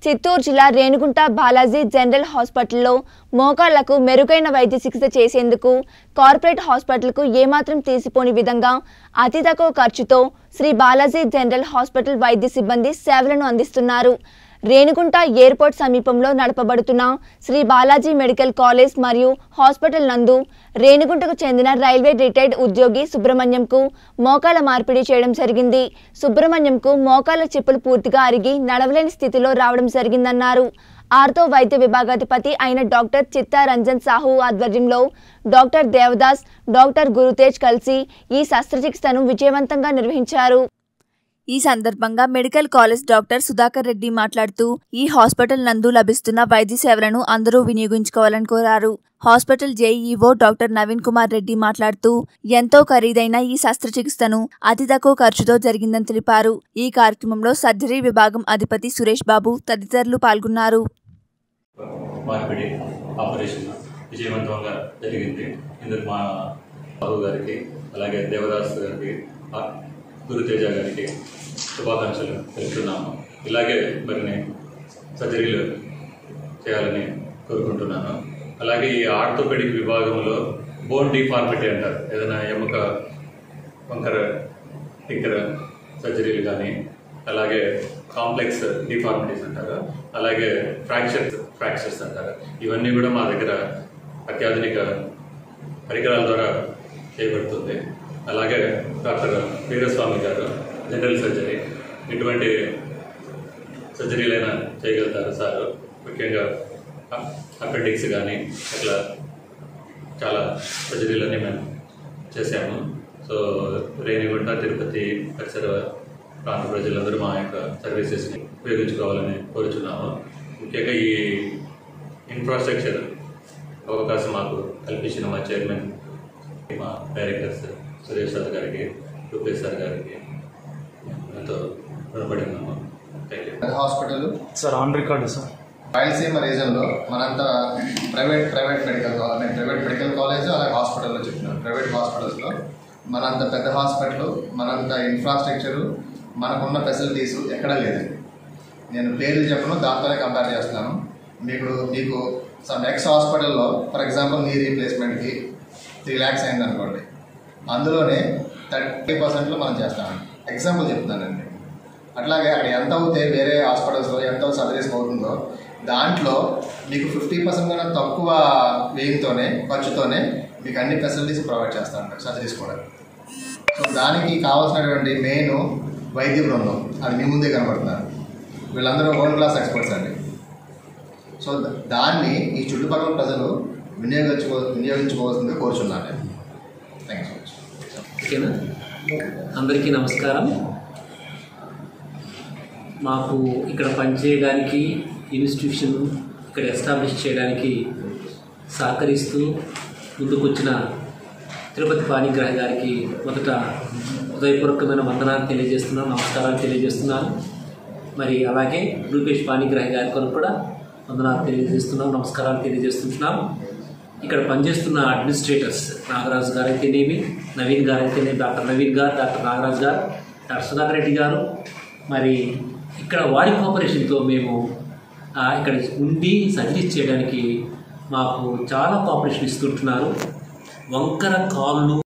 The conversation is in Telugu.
చిత్తూరు జిల్లా రేణుగుంట బాలాజీ జనరల్ హాస్పిటల్లో మోకాళ్లకు మెరుగైన వైద్య చికిత్స చేసేందుకు కార్పొరేట్ హాస్పిటల్కు ఏమాత్రం తీసిపోని విధంగా అతి తక్కువ ఖర్చుతో శ్రీ బాలాజీ జనరల్ హాస్పిటల్ వైద్య సిబ్బంది సేవలను అందిస్తున్నారు రేణుగుంట ఎయిర్పోర్ట్ సమీపంలో నడపబడుతున్న శ్రీ బాలాజీ మెడికల్ కాలేజ్ మరియు హాస్పిటల్ నందు రేణుగుంటకు చెందిన రైల్వే రిటైర్డ్ ఉద్యోగి సుబ్రహ్మణ్యంకు మోకాల మార్పిడి చేయడం జరిగింది సుబ్రహ్మణ్యంకు మోకాల చెప్పులు పూర్తిగా అరిగి నడవలేని స్థితిలో రావడం జరిగిందన్నారు ఆర్థో వైద్య విభాగాధిపతి అయిన డాక్టర్ చిత్తా రంజన్ సాహు ఆధ్వర్యంలో డాక్టర్ దేవదాస్ డాక్టర్ గురుతేజ్ కలిసి ఈ శస్త్రచికిత్సను విజయవంతంగా నిర్వహించారు ఈ సందర్భంగా medical college doctor Sudhakar Reddy మాట్లాడుతూ ఈ హాస్పిటల్ నందు లభిస్తున్న వైద్య సేవలను అందరూ వినియోగించుకోవాలని కోరారు hospital JEO doctor Naveen Kumar Reddy మాట్లాడుతూ ఎంతో ఖరీదైన ఈ శస్త్రచికిత్సను అతి తక్కువ ఖర్చుతో జరిగిందని తెలిపారు ఈ కార్యక్రమంలో సర్జరీ విభాగం అధిపతి సురేష్ బాబు తదితరులు పాల్గొన్నారు మార్పిడి ఆపరేషన్ విజయవంతంగా జరిగింది ఇందుకు మా బాబు గారికి అలాగే దేవదాస్ గారికి ఆ గురుతేజ గారికి శుభాకాంక్షలు తెలుపుతున్నాము ఇలాగే మరిన్ని సర్జరీలు చేయాలని కోరుకుంటున్నాను అలాగే ఈ ఆర్థోపెడిక్ విభాగంలో బోన్ డిఫార్మిటీ అంటారు ఏదైనా ఎముక వంకర టిక్కర సర్జరీలు కానీ అలాగే కాంప్లెక్స్ డిఫార్మిటీస్ అంటారు అలాగే ఫ్రాక్చర్స్ ఫ్రాక్చర్స్ అంటారు ఇవన్నీ కూడా మా దగ్గర అత్యాధునిక పరికరాల ద్వారా చేయబడుతుంది అలాగే డాక్టర్ వీరస్వామి గారు జనరల్ సర్జరీ ఇటువంటి సర్జరీలైనా చేయగలుగుతారు సార్ ముఖ్యంగా అపెండిక్స్ కానీ అట్లా చాలా సర్జరీలన్నీ మేము చేశాము సో రేణిగుంట తిరుపతి పరిసర ప్రాంత ప్రజలందరూ మా యొక్క సర్వీసెస్ని ఉపయోగించుకోవాలని కోరుచున్నాము ముఖ్యంగా ఈ ఇన్ఫ్రాస్ట్రక్చర్ అవకాశం మాకు కల్పించిన మా చైర్మన్ మా డైరెక్టర్స్ సురేష్ సార్ గారికి రూపేష్ సార్ గారికి ఎంతో రుణపడి ఉన్నాము thank you hospital sir on record sir Rayalaseema రీజన్లో మనంతా ప్రైవేట్ ప్రైవేట్ మెడికల్ కా- నేను ప్రైవేట్ మెడికల్ కాలేజ్ అలాగే హాస్పిటల్లో చెప్తున్నాను ప్రైవేట్ హాస్పిటల్స్లో మనంత పెద్ద హాస్పిటల్ మనంత ఇన్ఫ్రాస్ట్రక్చరు మనకున్న ఫెసిలిటీస్ ఎక్కడా లేదండి నేను పేర్లు చెప్పను దాంతోనే కంపేర్ చేస్తున్నాను మీకు మీకు సమ్ ఎక్స్ హాస్పిటల్లో ఫర్ ఎగ్జాంపుల్ నీ రీప్లేస్మెంట్కి త్రీ ల్యాక్స్ అయింది అనుకోండి అందులోనే థర్టీ పర్సెంట్లో మనం చేస్తామండి ఎగ్జాంపుల్ చెప్తానండి అట్లాగే అక్కడ ఎంత అవుతే వేరే హాస్పిటల్స్లో ఎంత సర్జరీస్ అవుతుందో దాంట్లో మీకు ఫిఫ్టీ పర్సెంట్ కన్నా తక్కువ వ్యయంతోనే ఖర్చుతోనే మీకు అన్ని ఫెసిలిటీస్ ప్రొవైడ్ చేస్తూ ఉంటారు సర్జరీస్ కూడా సో దానికి కావాల్సినటువంటి మెయిన్ వైద్య బృందం అది మీ ముందే కనబడుతున్నారు వీళ్ళందరూ వరల్డ్ క్లాస్ ఎక్స్పర్ట్స్ అండి సో ద- దాన్ని ఈ చుట్టుపక్కల ప్రజలు వినియోగించుకో వినియోగించుకోవాల్సిందిగా కోరుచున్నాను నేను థ్యాంక్ యూ సో మచ్ ఓకేనా అందరికీ నమస్కారం మాకు ఇక్కడ పనిచేయడానికి ఇన్స్టిట్యూషన్ ఇక్కడ ఎస్టాబ్లిష్ చేయడానికి సహకరిస్తూ ముందుకొచ్చిన తిరుపతి పాణిగ్రహ గారికి మొదట హృదయపూర్వకమైన వందనాలు తెలియజేస్తున్నాను నమస్కారాలు తెలియజేస్తున్నాను మరి అలాగే రూపేష్ పాణిగ్రహ గారి కొరకు కూడా వందనాలు తెలియజేస్తున్నాం నమస్కారాలు తెలియజేస్తున్నాం ఇక్కడ పనిచేస్తున్న అడ్మినిస్ట్రేటర్స్ నాగరాజు గారు అయితేనేమి నవీన్ గారు అయితేనేమి డాక్టర్ నవీన్ గారు డాక్టర్ నాగరాజు గారు డాక్టర్ సుధాకర్ రెడ్డి గారు మరి ఇక్కడ వారి కోఆపరేషన్తో మేము ఆ, ఇక్కడ ఉండి సర్జరీస్ చేయడానికి మాకు చాలా కోఆపరేషన్ ఇస్తుంటున్నారు వంకర కాళ్ళు